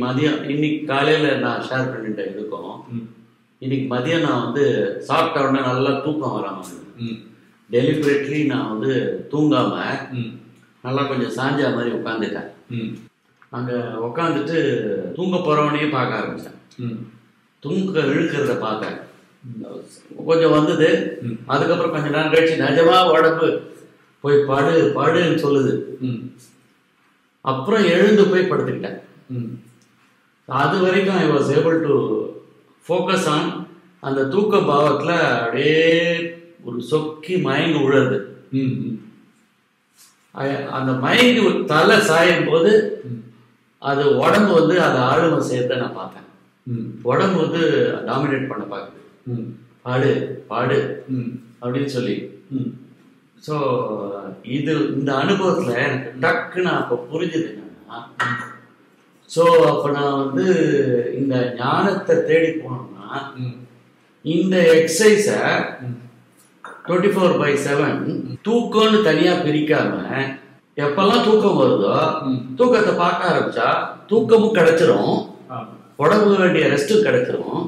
மதியம் இன்னைக்கு காலையில நான் ஷேர் பண்ணிட்டேன் இதுக்கும் ம். இன்னைக்கு மதியம் நான் வந்து சாப்பிட்ட உடனே நல்லா தூக்கம் வராம இருந்தது ம். டெலிபரேட்லி நான் வந்து தூங்காம ம். நல்லா கொஞ்சம் சாஞ்ச மாதிரி உட்காந்துட்டேன் ம். அங்க உட்காந்துட்டு தூங்க போறவனையே பார்க்க ஆரம்பிச்சேன் ம். தூங்க இழுக்கிறத பார்த்தேன் கொஞ்சம் வந்தது ம். அதுக்கப்புறம் கொஞ்ச நேரம் கழிச்சு நிஜமா உடம்பு போய் படு படுன்னு சொல்லுது ம். அப்புறம் எழுந்து போய் படுத்துக்கிட்டேன் ம். அது வரைக்கும் I was able to focus on அந்த தூக்க பாவத்தில் அப்படியே ஒரு சொக்கி மயங்கி விழுறது ம். ம். அ- அந்த மயங்கி ஒரு தலை சாயும் போது ம். அது உடம்பு வந்து அதை ஆளுமை சேர்த்த நான் பார்த்தேன் ம். உடம்பு வந்து டாமினேட் பண்ண பார்க்குது ம். பாடு பாடு ம். அப்படின்னு சொல்லி ம். ஸோ இது இந்த அனுபவத்தில் எனக்கு டக்குன்னு அப்போ புரிஞ்சுது என்னன்னா ஸோ அப்போ நான் வந்து இந்த ஞானத்தை தேடி போனோம்னா ம். இந்த எக்ஸசைஸை ம். டுவெண்ட்டி ஃபோர் பை செவன் தூக்கம்னு தனியாக பிரிக்காம எப்பெல்லாம் தூக்கம் வருதோ ம். தூக்கத்தை பார்க்க ஆரம்பிச்சா தூக்கமும் கிடைச்சிரும் ஆமா. உடம்பு வேண்டிய ரெஸ்ட்டும் கிடைச்சிரும்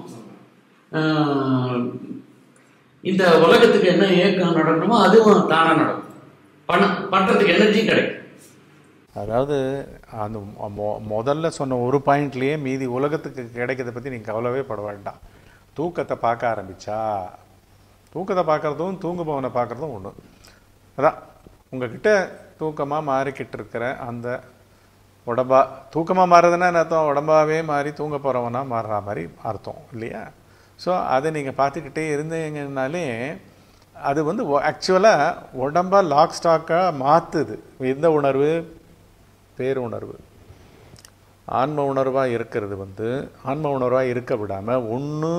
ஆஹ் இந்த உலகத்துக்கு என்ன இயக்கம் நடக்கணுமோ அதுவும் தானா நடக்கும் பண்ண பண்றதுக்கு எனர்ஜி கிடைக்கும் அதாவது அந்த மொ- மொ- முதல்ல சொன்ன ஒரு பாயிண்ட்லேயே மீதி உலகத்துக்கு கிடைக்கிறத பற்றி நீங்கள் கவலைவே பட வேண்டாம் தூக்கத்தை பார்க்க ஆரம்பிச்சா தூக்கத்தை பார்க்குறதும் தூங்குபவனை பார்க்குறதும் ஒன்று அதான் உங்ககிட்ட தூக்கமாக மாறிக்கிட்டு இருக்கிற அந்த உடம்பா தூக்கமாக மாறுறதுன்னா என்ன அர்த்தம் உடம்பாவே மாறி தூங்க போகிறவனா மாறுற மாதிரி அர்த்தம் இல்லையா ஸோ அதை நீங்கள் பார்த்துக்கிட்டே இருந்தீங்கன்னாலே அது வந்து ஆக்சுவலாக உடம்பா லாக் ஸ்டாக்காக மாற்றுது எந்த உணர்வு பேருணர்வு ஆன்ம உணர்வாக இருக்கிறது வந்து ஆன்ம உணர்வாக இருக்க விடாமல் ஒன்று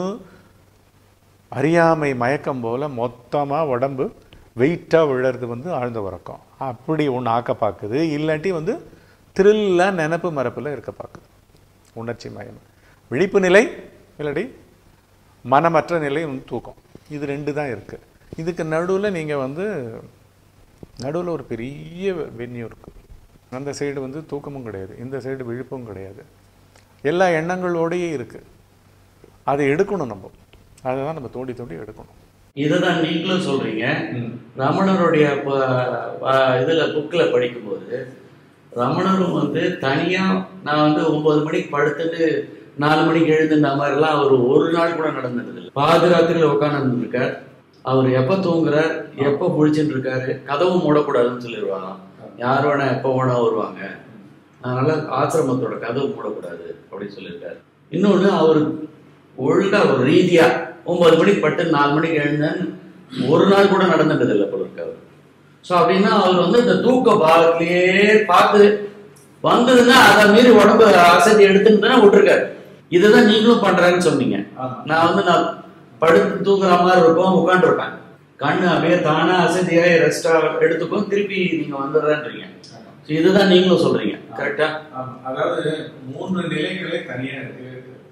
அறியாமை மயக்கம் போல் மொத்தமாக உடம்பு வெயிட்டாக விழுறது வந்து ஆழ்ந்த உறக்கம் அப்படி ஒன்று ஆக்க பார்க்குது இல்லாட்டி வந்து த்ரில்லாக நினப்பு மரப்பில் இருக்க பார்க்குது உணர்ச்சி மயம் விழிப்பு நிலை இல்லாட்டி மனமற்ற நிலை வந்து தூக்கம் இது ரெண்டு தான் இருக்குது இதுக்கு நடுவில் நீங்கள் வந்து நடுவில் ஒரு பெரிய வென்யூ இருக்குது அந்த சைடு வந்து தூக்கமும் கிடையாது இந்த சைடு விழிப்பும் கிடையாது எல்லா எண்ணங்களோடையே இருக்குது அதை எடுக்கணும் நம்ம அதை தான் நம்ம தோண்டி தோண்டி எடுக்கணும் இதை தான் நீங்களும் சொல்றீங்க ம். ரமணருடைய ப- ப- இதுல புக்கில் படிக்கும்போது ரமணரும் வந்து தனியா நான் வந்து ஒன்பது மணிக்கு படுத்துட்டு நாலு மணிக்கு எழுந்துன்ற மாதிரிலாம் அவர் ஒரு நாள் கூட நடந்தது இல்லை பாதுராத்திரியில் உட்காந்து இருக்கார் அவர் எப்போ தூங்குறார் எப்போ முழிச்சுட்டு இருக்காரு கதவும் மூடக்கூடாதுன்னு சொல்லிடுவாராம் யார் வேணா எப்போ வேணா வருவாங்க அதனால ஆசிரமத்தோட கதவு மூடக்கூடாது அப்படின்னு சொல்லியிருக்காரு இன்னொன்று அவர் ஒழுங்கா ஒரு ரீதியா ஒன்பது மணிக்கு பட்டு நாலு மணிக்கு எழுந்தேன்னு ஒரு நாள் கூட நடந்துட்டது இல்லை போல இருக்கு அவர் ஸோ அப்படின்னா அவர் வந்து இந்த தூக்க பாகத்திலேயே பார்த்து வந்ததுன்னா அதை மீறி உடம்பு அசதி எடுத்துன்னு தானே விட்டுருக்காரு இதுதான் நீங்களும் பண்றேன்னு சொன்னீங்க ஆமா. நான் வந்து நான் படுத்து தூங்குற மாதிரி இருக்கும் உட்காந்துருப்பேன் கண்ணு அப்படியே தானா அசதியாகி ரெஸ்டா எடுத்துக்கும் திருப்பி நீங்க வந்துடுறேன்றீங்க ஆமா. So இதுதான் நீங்களும் சொல்றீங்க கரெக்டா ஆமா. அதாவது மூன்று நிலைகளே தனியா இருக்கு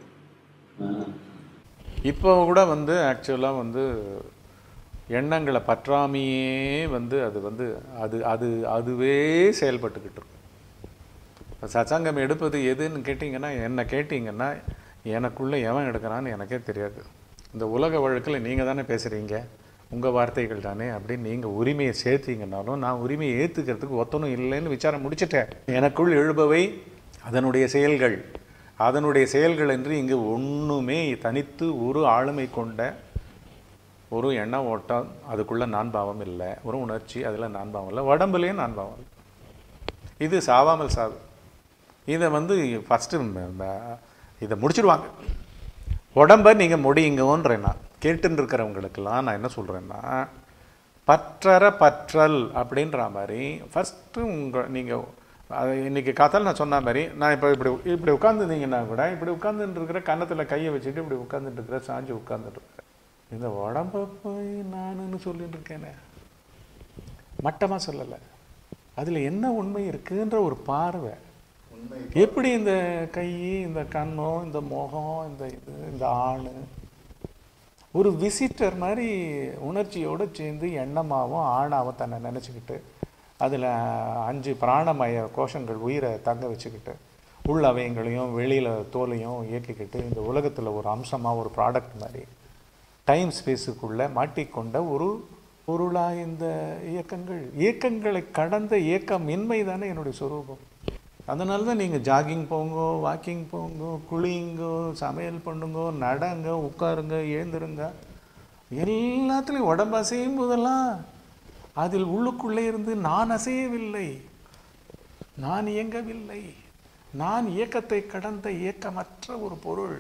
இப்போ கூட வந்து ஆக்சுவலாக வந்து எண்ணங்களை பற்றாமையே வந்து அது வந்து அது அது அதுவே செயல்பட்டுக்கிட்டு இருக்கும் இப்ப சத்சங்கம் எடுப்பது எதுன்னு கேட்டிங்கன்னா என்ன கேட்டிங்கன்னா எனக்குள்ளே எவன் எடுக்கிறான்னு எனக்கே தெரியாது இந்த உலக வழக்கில் நீங்கள் தானே பேசுகிறீங்க உங்கள் வார்த்தைகள் தானே அப்படின்னு நீங்கள் உரிமையை சேர்த்தீங்கன்னாலும் நான் உரிமையை ஏற்றுக்கிறதுக்கு ஒத்தனும் இல்லைன்னு விசாரம் முடிச்சிட்டேன் எனக்குள் எழுபவை அதனுடைய செயல்கள் அதனுடைய செயல்கள் என்று இங்கு ஒன்றுமே தனித்து ஒரு ஆளுமை கொண்ட ஒரு எண்ண ஓட்டம் அதுக்குள்ள நான் பாவம் இல்லை ஒரு உணர்ச்சி அதில் நான் பாவம் இல்லை உடம்புலேயும் நான் பாவம் இல்லை இது சாவாமல் சாவு இதை வந்து ஃபஸ்ட்டு இதை முடிச்சிடுவாங்க உடம்ப நீங்கள் முடியுங்கன்றேன் நான் கேட்டுன்னு இருக்கிறவங்களுக்கெல்லாம் நான் என்ன சொல்கிறேன்னா பற்றற பற்றல் அப்படின்ற மாதிரி ஃபஸ்ட்டு உங்கள் நீங்கள் அது இன்னைக்கு கதையில் நான் சொன்ன மாதிரி நான் இப்போ இப்படி இப்படி உட்காந்துருந்தீங்கன்னா கூட இப்படி உட்காந்துட்டு இருக்கிற கன்னத்தில் கையை வச்சுட்டு இப்படி உட்காந்துட்டு இருக்கிற சாஞ்சு உட்காந்துட்டு இருக்கிறேன் இந்த உடம்ப போய் நானுன்னு சொல்லிட்டு இருக்கேனே மட்டமாக சொல்லலை அதில் என்ன உண்மை இருக்குன்ற ஒரு பார்வை எப்படி இந்த கை இந்த கண்ணம் இந்த முகம் இந்த இது இந்த ஆண் ஒரு விசிட்டர் மாதிரி உணர்ச்சியோடு சேர்ந்து எண்ணமாகவும் ஆணாகவும் தன்னை நினச்சிக்கிட்டு அதில் அஞ்சு பிராணமய கோஷங்கள் உயிரை தங்க வச்சுக்கிட்டு உள் அவயங்களையும் வெளியில் தோலையும் இயக்கிக்கிட்டு இந்த உலகத்தில் ஒரு அம்சமாக ஒரு ப்ராடக்ட் மாதிரி டைம் ஸ்பேஸுக்குள்ளே மாட்டிக்கொண்ட ஒரு பொருளாக இந்த இயக்கங்கள் இயக்கங்களை கடந்த இயக்கமின்மை தானே என்னுடைய சொரூபம் அதனால தான் நீங்கள் ஜாகிங் போங்கோ வாக்கிங் போங்கோ குளிங்கோ சமையல் பண்ணுங்கோ நடங்க உட்காருங்க எழுந்துருங்க எல்லாத்துலேயும் உடம்பு அசையும் போதெல்லாம் அதில் உள்ளுக்குள்ளே இருந்து நான் அசையவில்லை நான் இயங்கவில்லை நான் இயக்கத்தை கடந்த இயக்கமற்ற ஒரு பொருள்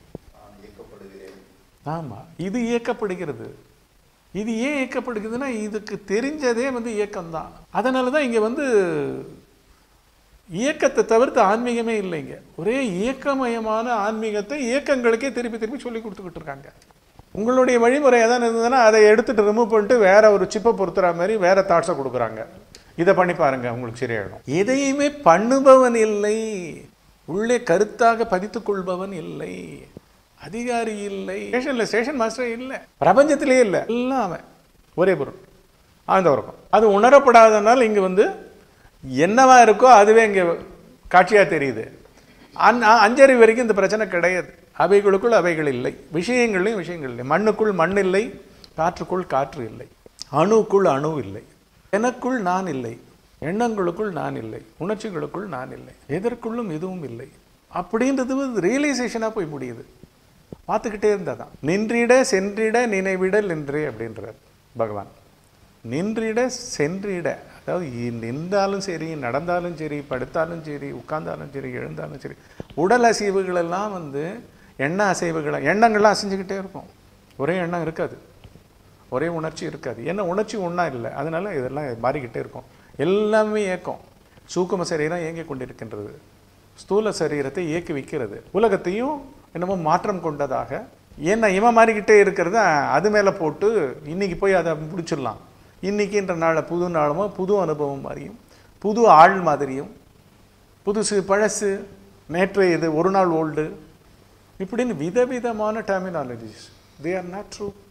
ஆமா இது இயக்கப்படுகிறது இது ஏன் இயக்கப்படுகிறதுன்னா இதுக்கு தெரிஞ்சதே வந்து இயக்கம்தான் அதனால தான் இங்கே வந்து இயக்கத்தை தவிர்த்து ஆன்மீகமே இல்லைங்க ஒரே இயக்கமயமான ஆன்மீகத்தை இயக்கங்களுக்கே திருப்பி திருப்பி சொல்லி கொடுத்துக்கிட்டு இருக்காங்க உங்களுடைய வழிமுறை எதாவது இருந்ததுன்னா அதை எடுத்துட்டு ரிமூவ் பண்ணிட்டு வேற ஒரு சிப்பை பொறுத்துற மாதிரி வேற தாட்ஸை கொடுக்குறாங்க இதை பண்ணி பாருங்க உங்களுக்கு சரியாயிடும் எதையுமே பண்ணுபவன் இல்லை உள்ளே கருத்தாக பதித்துக் கொள்பவன் இல்லை அதிகாரி இல்லை ஸ்டேஷன்ல ஸ்டேஷன் மாஸ்டர் இல்லை பிரபஞ்சத்திலே இல்லை எல்லாம் அவன் ஒரே பொருள் ஆழ்ந்த உறக்கம் அது உணரப்படாதனால இங்க வந்து என்னவா இருக்கோ அதுவே இங்க காட்சியா தெரியுது அந் அஞ்சறிவு வரைக்கும் இந்த பிரச்சனை கிடையாது அவைகளுக்குள் அவைகள் இல்லை விஷயங்கள்லையும் விஷயங்கள் இல்லை மண்ணுக்குள் மண் இல்லை காற்றுக்குள் காற்று இல்லை அணுக்குள் அணு இல்லை எனக்குள் நான் இல்லை எண்ணங்களுக்குள் நான் இல்லை உணர்ச்சிகளுக்குள் நான் இல்லை எதற்குள்ளும் எதுவும் இல்லை அப்படின்றது வந்து ரியலைசேஷனாக போய் முடியுது பார்த்துக்கிட்டே இருந்தால் தான் நின்றிட சென்றிட நினைவிட நின்றே அப்படின்றார் பகவான் நின்றிட சென்றிட அதாவது இ- நின்றாலும் சரி நடந்தாலும் சரி படுத்தாலும் சரி உட்கார்ந்தாலும் சரி எழுந்தாலும் சரி உடல் அசைவுகள் எல்லாம் வந்து எண்ண அசைவுகளை எண்ணங்கள்லாம் அசைஞ்சுக்கிட்டே இருக்கும் ஒரே எண்ணம் இருக்காது ஒரே உணர்ச்சி இருக்காது ஏன்னா உணர்ச்சி ஒன்றா இல்லை அதனால இதெல்லாம் மாறிக்கிட்டே இருக்கும் எல்லாமே ஏக்கம் சூக்கும சரீரம் இயங்கிக் கொண்டிருக்கின்றது ஸ்தூல சரீரத்தை இயக்கி வைக்கிறது உலகத்தையும் என்னமோ மாற்றம் கொண்டதாக ஏன்னா இவன் மாறிக்கிட்டே இருக்கிறத அது மேலே போட்டு இன்னைக்கு போய் அதை முடிச்சிடலாம் இன்னைக்குன்ற நாளை புது நாளுமோ புது அனுபவம் மாதிரியும் புது ஆள் மாதிரியும் புதுசு பழசு நேற்று இது ஒரு நாள் ஓல்டு இப்படின்னு விதவிதமான terminologies they are not true